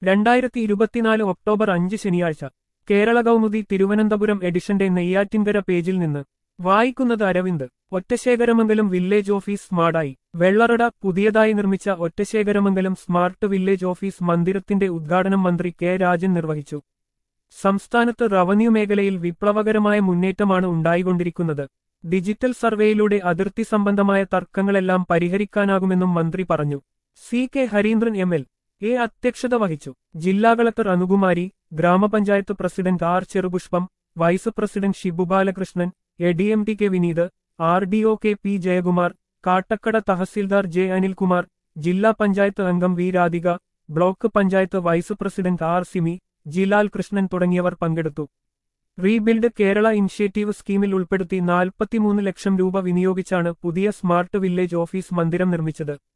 രണ്ടായിരത്തി ഇരുപത്തിനാല് ഒക്ടോബർ അഞ്ച് ശനിയാഴ്ച കേരള കൗമുദി തിരുവനന്തപുരം എഡിഷന്റെ നെയ്യാറ്റിൻകര പേജിൽ നിന്ന് വായിക്കുന്നത് അരവിന്ദ് ഒറ്റശേഖരമംഗലം വില്ലേജ് ഓഫീസ് സ്മാർട്ടായി വെള്ളറട പുതിയതായി നിർമ്മിച്ച ഒറ്റശേഖരമംഗലം സ്മാർട്ട് വില്ലേജ് ഓഫീസ് മന്ദിരത്തിന്റെ ഉദ്ഘാടനം മന്ത്രി കെ രാജൻ നിർവഹിച്ചു സംസ്ഥാനത്ത് റവന്യൂ മേഖലയിൽ വിപ്ലവകരമായ മുന്നേറ്റമാണ് ഉണ്ടായിക്കൊണ്ടിരിക്കുന്നത് ഡിജിറ്റൽ സർവേയിലൂടെ അതിർത്തി സംബന്ധമായ തർക്കങ്ങളെല്ലാം പരിഹരിക്കാനാകുമെന്നും മന്ത്രി പറഞ്ഞു C K Harindran M L A അധ്യക്ഷത വഹിച്ചു ജില്ലാ കളക്ടർ അനുകുമാരി ഗ്രാമപഞ്ചായത്ത് president R Cherupushpam vice president Shibu Balakrishnan A D M T K Vineeth R D O K P Jayakumar Kattakada tahsildar J Anilkumar ജില്ലാ പഞ്ചായത്ത് അംഗം V Radhika block panchayat vice president R Simi Jilal Krishnan തുടങ്ങിയവർ പങ്കെടുത്തു റീബിൽഡ് കേരള ഇനിഷ്യേറ്റീവ് സ്കീമിൽ ഉൾപ്പെടുത്തി നാൽപ്പത്തിമൂന്ന് ലക്ഷം രൂപ വിനിയോഗിച്ചാണ് പുതിയ സ്മാർട്ട് വില്ലേജ് ഓഫീസ് മന്ദിരം നിർമ്മിച്ചത്